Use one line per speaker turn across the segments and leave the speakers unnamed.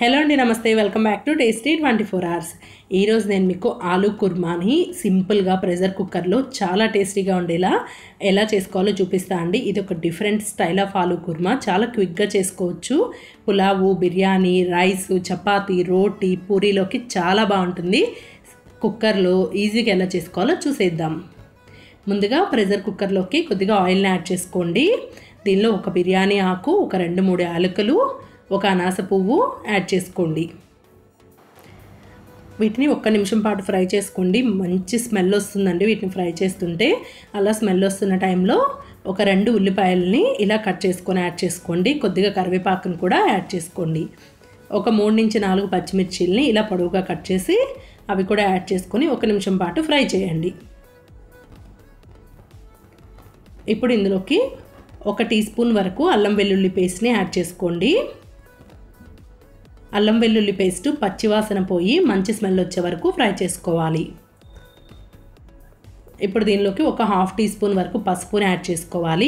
hello అండి నమస్తే welcome back to tasty twenty four hours ఈరోజు నేను మీకు ఆలూ కుర్మాని సింపుల్గా ప్రెషర్ కుక్కర్లో చాలా టేస్టీగా ఉండేలా ఎలా చేసుకోవాలో చూపిస్తా అండి ఇది ఒక different style of aloo kurma చాలా క్విక్గా చేసుకోవచ్చు పులావు బిర్యానీ రైస్ చపాతీ రోటీ పూరీలోకి చాలా బాగుంటుంది కుక్కర్లో ఈజీగా ఎలా చేసుకోవాలో చూసేద్దాం ముందుగా ప్రెషర్ కుక్కర్లోకి కొద్దిగా ఆయిల్ని యాడ్ చేసుకోండి దీనిలో ఒక బిర్యానీ ఆకు ఒక రెండు మూడు యాలకులు ఒక అనాస పువ్వు యాడ్ చేసుకోండి వీటిని ఒక్క నిమిషం పాటు ఫ్రై చేసుకోండి మంచి స్మెల్ వస్తుందండి వీటిని ఫ్రై చేస్తుంటే అలా స్మెల్ వస్తున్న టైంలో ఒక రెండు ఉల్లిపాయలని ఇలా కట్ చేసుకొని యాడ్ చేసుకోండి కొద్దిగా కరివేపాకును కూడా యాడ్ చేసుకోండి ఒక మూడు నుంచి నాలుగు పచ్చిమిర్చిల్ని ఇలా పొడవుగా కట్ చేసి అవి కూడా యాడ్ చేసుకొని ఒక నిమిషం పాటు ఫ్రై చేయండి ఇప్పుడు ఇందులోకి ఒక టీ స్పూన్ వరకు అల్లం వెల్లుల్లి పేస్ట్ని యాడ్ చేసుకోండి అల్లం వెల్లుల్లి పేస్ట్ పచ్చివాసన పోయి మంచి స్మెల్ వచ్చే వరకు ఫ్రై చేసుకోవాలి ఇప్పుడు దీనిలోకి ఒక హాఫ్ టీ స్పూన్ వరకు పసుపుని యాడ్ చేసుకోవాలి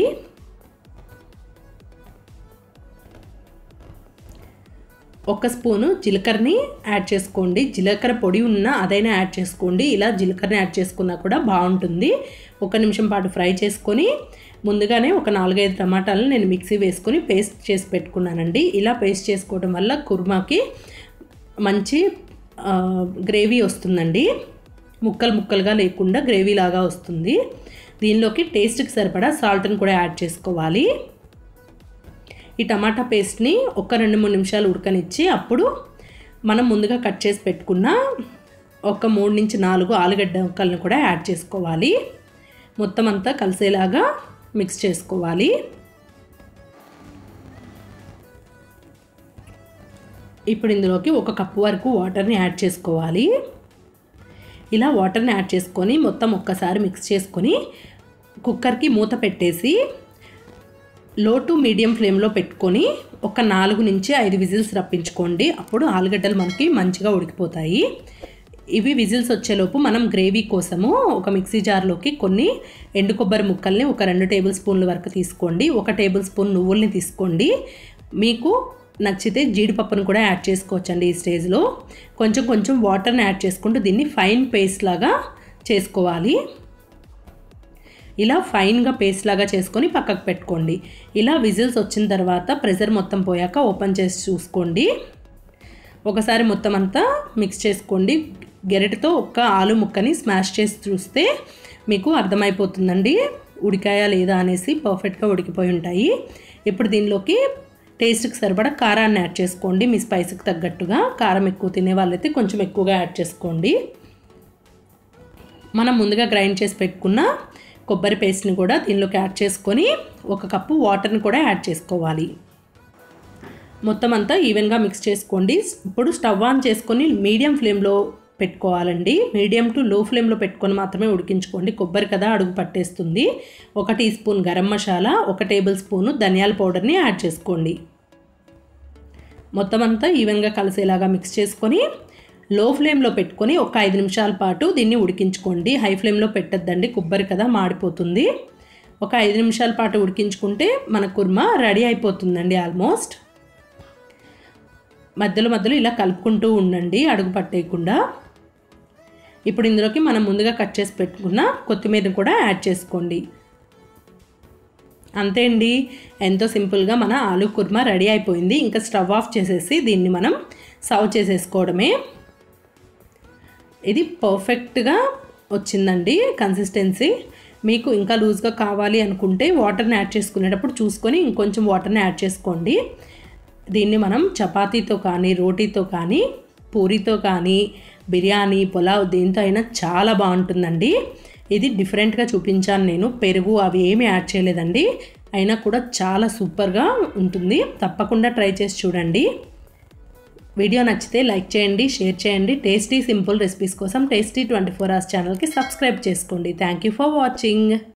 ఒక స్పూను జీలకర్రని యాడ్ చేసుకోండి జీలకర్ర పొడి ఉన్న అదైనా యాడ్ చేసుకోండి ఇలా జీలకర్రని యాడ్ చేసుకున్నా కూడా బాగుంటుంది ఒక నిమిషం పాటు ఫ్రై చేసుకొని ముందుగానే ఒక నాలుగైదు టమాటాలను నేను మిక్సీ వేసుకొని పేస్ట్ చేసి పెట్టుకున్నానండి ఇలా పేస్ట్ చేసుకోవడం వల్ల కుర్మాకి మంచి గ్రేవీ వస్తుందండి ముక్కలు ముక్కలుగా లేకుండా గ్రేవీ లాగా వస్తుంది దీనిలోకి టేస్ట్కి సరిపడా సాల్ట్ని కూడా యాడ్ చేసుకోవాలి ఈ టమాటా పేస్ట్ని ఒక రెండు మూడు నిమిషాలు ఉడకనిచ్చి అప్పుడు మనం ముందుగా కట్ చేసి పెట్టుకున్న ఒక మూడు నుంచి నాలుగు ఆలుగడ్డ ముక్కలను కూడా యాడ్ చేసుకోవాలి మొత్తం అంతా కలిసేలాగా మిక్స్ చేసుకోవాలి ఇప్పుడు ఇందులోకి ఒక కప్పు వరకు వాటర్ని యాడ్ చేసుకోవాలి ఇలా వాటర్ని యాడ్ చేసుకొని మొత్తం ఒక్కసారి మిక్స్ చేసుకొని కుక్కర్కి మూత పెట్టేసి లో టు మీడియం ఫ్లేమ్లో పెట్టుకొని ఒక నాలుగు నుంచి ఐదు విజిల్స్ రప్పించుకోండి అప్పుడు ఆలుగడ్డలు మనకి మంచిగా ఉడికిపోతాయి ఇవి విజిల్స్ వచ్చేలోపు మనం గ్రేవీ కోసము ఒక మిక్సీ జార్లోకి కొన్ని ఎండు కొబ్బరి ముక్కల్ని ఒక రెండు టేబుల్ స్పూన్ల వరకు తీసుకోండి ఒక టేబుల్ స్పూన్ నువ్వుల్ని తీసుకోండి మీకు నచ్చితే జీడిపప్పును కూడా యాడ్ చేసుకోవచ్చండి ఈ స్టేజ్లో కొంచెం కొంచెం వాటర్ని యాడ్ చేసుకుంటూ దీన్ని ఫైన్ పేస్ట్ లాగా చేసుకోవాలి ఇలా ఫైన్గా పేస్ట్ లాగా చేసుకొని పక్కకు పెట్టుకోండి ఇలా విజిల్స్ వచ్చిన తర్వాత ప్రెషర్ మొత్తం పోయాక ఓపెన్ చేసి చూసుకోండి ఒకసారి మొత్తం అంతా మిక్స్ చేసుకోండి గెరటితో ఒక్క ఆలు ముక్కని స్మాష్ చేసి చూస్తే మీకు అర్థమైపోతుందండి ఉడికాయా లేదా అనేసి పర్ఫెక్ట్గా ఉడికిపోయి ఉంటాయి ఇప్పుడు దీనిలోకి టేస్ట్కి సరిపడా కారాన్ని యాడ్ చేసుకోండి మీ స్పైస్కి తగ్గట్టుగా కారం ఎక్కువ తినే వాళ్ళైతే కొంచెం ఎక్కువగా యాడ్ చేసుకోండి మనం ముందుగా గ్రైండ్ చేసి పెట్టుకున్న కొబ్బరి పేస్ట్ని కూడా దీనిలోకి యాడ్ చేసుకొని ఒక కప్పు వాటర్ని కూడా యాడ్ చేసుకోవాలి మొత్తం అంతా ఈవెన్గా మిక్స్ చేసుకోండి ఇప్పుడు స్టవ్ ఆన్ చేసుకొని మీడియం ఫ్లేమ్లో పెట్టుకోవాలండి మీడియం టు లో ఫ్లేమ్లో పెట్టుకొని మాత్రమే ఉడికించుకోండి కొబ్బరి కదా అడుగు పట్టేస్తుంది ఒక టీ స్పూన్ గరం మసాలా ఒక టేబుల్ స్పూను ధనియాల పౌడర్ని యాడ్ చేసుకోండి మొత్తం అంతా ఈవెన్గా కలిసేలాగా మిక్స్ చేసుకొని లో ఫ్లేమ్లో పెట్టుకొని ఒక ఐదు నిమిషాల పాటు దీన్ని ఉడికించుకోండి హై ఫ్లేమ్లో పెట్టద్దండి కొబ్బరి కదా మాడిపోతుంది ఒక ఐదు నిమిషాల పాటు ఉడికించుకుంటే మన కుర్మా రెడీ అయిపోతుందండి ఆల్మోస్ట్ మధ్యలో మధ్యలో ఇలా కలుపుకుంటూ ఉండండి అడుగు పట్టేయకుండా ఇప్పుడు ఇందులోకి మనం ముందుగా కట్ చేసి పెట్టుకున్న కొత్తిమీర కూడా యాడ్ చేసుకోండి అంతే అండి ఎంతో సింపుల్గా మన ఆలూ కుర్మా రెడీ అయిపోయింది ఇంకా స్టవ్ ఆఫ్ చేసేసి దీన్ని మనం సర్వ్ చేసేసుకోవడమే ఇది పర్ఫెక్ట్గా వచ్చిందండి కన్సిస్టెన్సీ మీకు ఇంకా లూజ్గా కావాలి అనుకుంటే వాటర్ని యాడ్ చేసుకునేటప్పుడు చూసుకొని ఇంకొంచెం వాటర్ని యాడ్ చేసుకోండి దీన్ని మనం చపాతీతో కానీ రోటీతో కానీ పూరితో కానీ బిర్యానీ పులావ్ దేంతో అయినా చాలా బాగుంటుందండి ఇది డిఫరెంట్గా చూపించాను నేను పెరుగు అవి ఏమీ యాడ్ చేయలేదండి అయినా కూడా చాలా సూపర్గా ఉంటుంది తప్పకుండా ట్రై చేసి చూడండి వీడియో నచ్చితే లైక్ చేయండి షేర్ చేయండి టేస్టీ సింపుల్ రెసిపీస్ కోసం టేస్టీ ట్వంటీ ఫోర్ అవర్స్ ఛానల్కి సబ్స్క్రైబ్ చేసుకోండి థ్యాంక్ యూ ఫర్ వాచింగ్